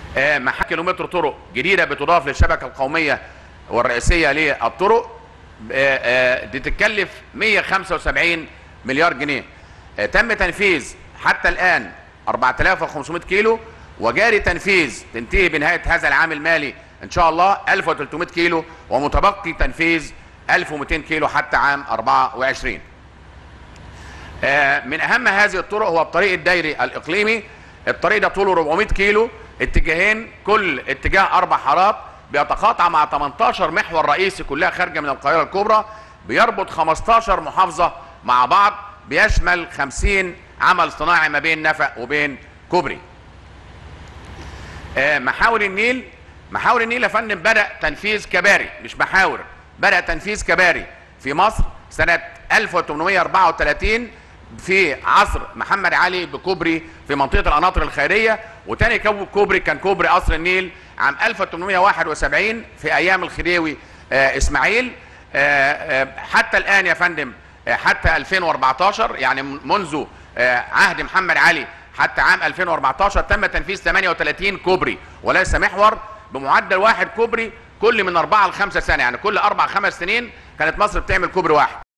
آه، محا كيلومتر طرق جديده بتضاف للشبكه القوميه والرئيسيه للطرق آه، آه، دي تتكلف 175 مليار جنيه آه، تم تنفيذ حتى الان 4500 كيلو وجاري تنفيذ تنتهي بنهايه هذا العام المالي ان شاء الله 1300 كيلو ومتبقي تنفيذ 1200 كيلو حتى عام 24 آه، من اهم هذه الطرق هو الطريق الدايري الاقليمي الطريق ده طوله 400 كيلو اتجاهين كل اتجاه اربع حارات بيتقاطع مع 18 محور رئيسي كلها خارجه من القاهره الكبرى بيربط 15 محافظه مع بعض بيشمل 50 عمل صناعي ما بين نفق وبين كوبري آه، محاور النيل محاور النيل يا فندم بدا تنفيذ كباري مش محاور بدا تنفيذ كباري في مصر سنه 1834 في عصر محمد علي بكوبري في منطقه القناطر الخيريه وتاني كو- كوبري كان كوبري قصر النيل عام 1871 في ايام الخديوي آه، اسماعيل آه، آه، حتى الان يا فندم آه، حتى 2014 يعني منذ آه، عهد محمد علي حتى عام 2014 تم تنفيذ 38 كوبري وليس محور بمعدل واحد كوبري كل من أربعة لخمسة سنة يعني كل أربع خمس سنين كانت مصر بتعمل كوبري واحد